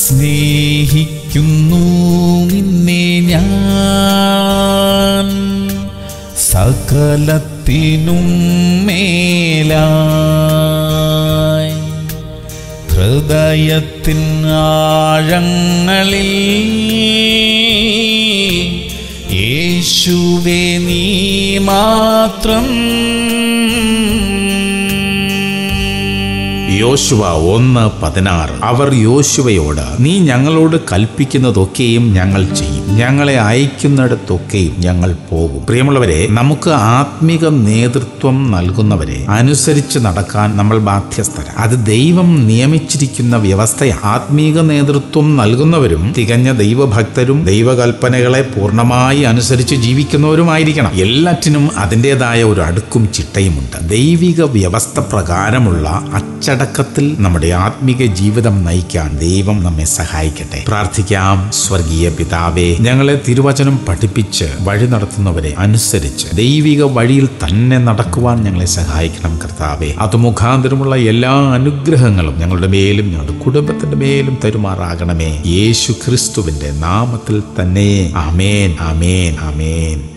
സ്നേഹിക്കുന്നു നിന്നെ ഞാൻ സകലത്തിനും മേലായി ഹൃദയത്തിൻ ആഴങ്ങളിൽ യേശുവേ നീ മാത്രം യോശുവ ഒന്ന് പതിനാറ് അവർ യോശുവയോട് നീ ഞങ്ങളോട് കൽപ്പിക്കുന്നതൊക്കെയും ഞങ്ങൾ ചെയ്യും ഞങ്ങളെ അയക്കുന്നിടത്തൊക്കെയും ഞങ്ങൾ പോകും പ്രിയമുള്ളവരെ നമുക്ക് ആത്മിക നേതൃത്വം നൽകുന്നവരെ അനുസരിച്ച് നടക്കാൻ നമ്മൾ ബാധ്യസ്ഥര അത് ദൈവം നിയമിച്ചിരിക്കുന്ന വ്യവസ്ഥയാണ് ആത്മീക നേതൃത്വം നൽകുന്നവരും തികഞ്ഞ ദൈവഭക്തരും ദൈവകൽപ്പനകളെ പൂർണ്ണമായി അനുസരിച്ച് ജീവിക്കുന്നവരുമായിരിക്കണം എല്ലാറ്റിനും അതിൻ്റെതായ ഒരു അടുക്കും ചിട്ടയുമുണ്ട് ദൈവിക വ്യവസ്ഥ പ്രകാരമുള്ള അച്ചടക്കത്തിൽ നമ്മുടെ ആത്മീക ജീവിതം നയിക്കാൻ ദൈവം നമ്മെ സഹായിക്കട്ടെ പ്രാർത്ഥിക്കാം സ്വർഗീയ പിതാവേ ഞങ്ങളെ തിരുവചനം പഠിപ്പിച്ച് വഴി നടത്തുന്നവരെ അനുസരിച്ച് ദൈവിക വഴിയിൽ തന്നെ നടക്കുവാൻ ഞങ്ങളെ സഹായിക്കണം കർത്താവേ അത് മുഖാന്തരമുള്ള എല്ലാ അനുഗ്രഹങ്ങളും ഞങ്ങളുടെ മേലും ഞങ്ങളുടെ കുടുംബത്തിന്റെ മേലും തരുമാറാകണമേ യേശു ക്രിസ്തുവിന്റെ നാമത്തിൽ തന്നെ ആമേൻ ആമേൻ ആമേൻ